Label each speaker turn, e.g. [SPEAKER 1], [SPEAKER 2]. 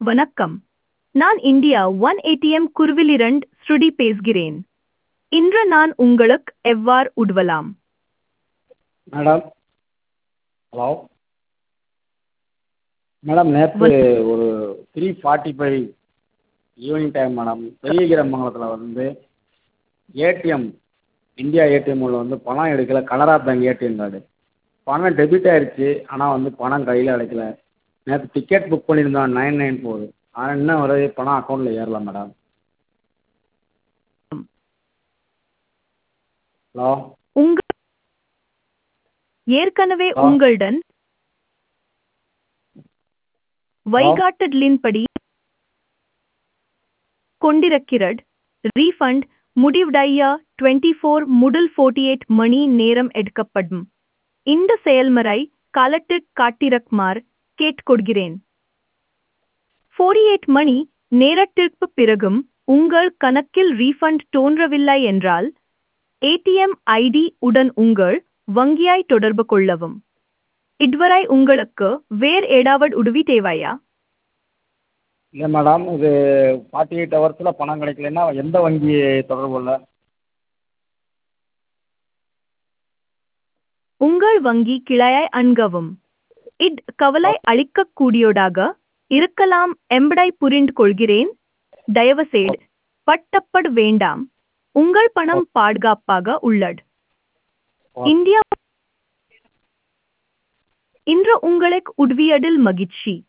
[SPEAKER 1] வணக்கம் நான் India one ATM குருவிலிரண்ட் ஸ்ருதி பேசுகிறேன் இன்று நான் உங்களுக்கு எவ்வாறு உதவலாம்
[SPEAKER 2] மேடம் ஹலோ மேடம் நேற்று ஒரு three forty five evening time madam பெரியகிரமங்கலத்தில் வந்து ஏடிஎம் இந்தியா ஏடிஎம்மில் வந்து பணம் எடுக்கல கனரா பேங்க் ஏடிஎம் கார்டு பணம் டெபிட் ஆகிடுச்சு ஆனால் வந்து பணம் கையில் கிடைக்கல நேற்று டிக்கெட் புக் பண்ணியிருந்தோம் நைன் நைன் ஃபோர் ஆனால் இன்னும் வரை பணம் அக்கௌண்ட்டில் ஏறல மேடம் ஹலோ
[SPEAKER 1] உங்க ஏற்கனவே
[SPEAKER 2] ஆ.
[SPEAKER 1] உங்களுடன் வைகாட்டலின்படி கொண்டிருக்கிறது ரீஃபண்ட் முடிவடைய டுவெண்ட்டி ஃபோர் முதல் ஃபோர்ட்டி எயிட் மணி நேரம் எடுக்கப்படும் இந்த செயல்முறை காலத்திற்கு காட்டிரக்குமாறு கேட்டுக்கொள்கிறேன் ஃபோர்ட்டி எயிட் மணி நேரத்திற்கு பிறகும் உங்கள் கணக்கில் ரீஃபண்ட் தோன்றவில்லை என்றால் ஏடிஎம் ஐடி உடன் உங்கள் வங்கியாய் தொடர்பு கொள்ளவும் இதுவரை உங்களுக்கு வேறு ஏதாவது உதவி தேவையா
[SPEAKER 2] இல்லை மேடம் இது ஃபார்ட்டி எயிட் ஹவர்ஸில் பணம் கிடைக்கலன்னா எந்த வங்கி தொடர்பு கொள்ள
[SPEAKER 1] உங்கள் வங்கி கிளையை அணுகவும் இட் கவலை அளிக்கக்கூடியதாக இருக்கலாம் என்பதை புரிந்து கொள்கிறேன் தயவுசெய்து பட்டப்பட வேண்டாம் உங்கள் பணம் பாதுகாப்பாக உள்ளது இந்தியா இன்று உங்களுக்கு உதவியதில் மகிழ்ச்சி